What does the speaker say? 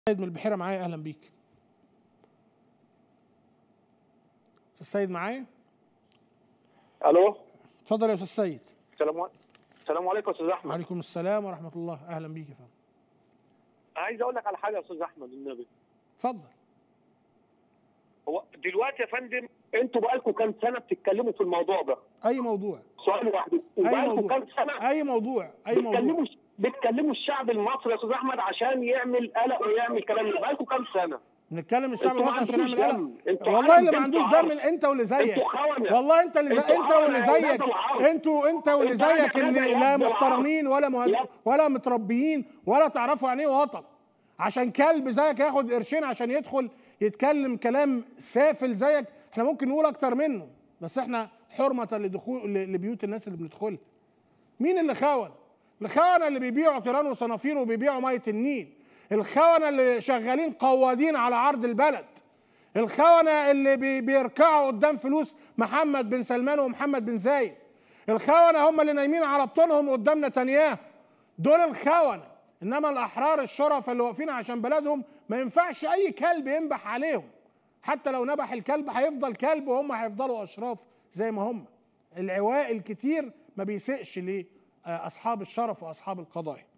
سيد من البحيره معايا اهلا بيك استاذ سيد معايا الو اتفضل يا استاذ سيد السلام السلام عليكم يا استاذ احمد وعليكم السلام ورحمه الله اهلا بيك يا فندم عايز اقول لك على حاجه يا استاذ احمد النبي اتفضل هو دلوقتي يا فندم انتوا بقالكم كام سنه بتتكلموا في الموضوع ده اي موضوع سؤال واحد اي وبقالكم موضوع كام سنه اي موضوع اي موضوع بتكلموا بتكلموا الشعب المصري يا استاذ احمد عشان يعمل قلق ويعمل كلام ده بقالكم كام سنه بنتكلم الشعب انتوا ما المصري عشان عندكوش نعمل دم. قلق انتوا والله اللي عارف- ما عندوش انتوا دم عارف- انت واللي زيك انتوا خونة. والله انت اللي زي انتوا انت واللي خونة يا زيك ولاد العرب. انتوا انت واللي انتوا زيك عندك اللي حاجة يا لا ابن العرب. محترمين ولا مهد... يا- ولا متربيين ولا تعرفوا يعني ايه وطن عشان كلب زيك ياخد قرشين عشان يدخل يتكلم كلام سافل زيك احنا ممكن نقول اكتر منه بس احنا حرمه لدخول ل- لبيوت الناس اللي بندخلها مين اللي خون؟ الخونة اللي بيبيعوا تيران وصنافير وبيبيعوا مية النيل الخونة اللي شغالين قوادين على عرض البلد الخونة اللي بي بيركعوا قدام فلوس محمد بن سلمان ومحمد بن زايد الخونة هم اللي نايمين على بطونهم قدام نتنياهو دول الخونة انما الاحرار الشرف اللي واقفين عشان بلدهم ما ينفعش اي كلب ينبح عليهم حتى لو نبح الكلب هيفضل كلب وهم هيفضلوا اشراف زي ما هم العواء الكتير ما بيسقش لاصحاب الشرف واصحاب القضايا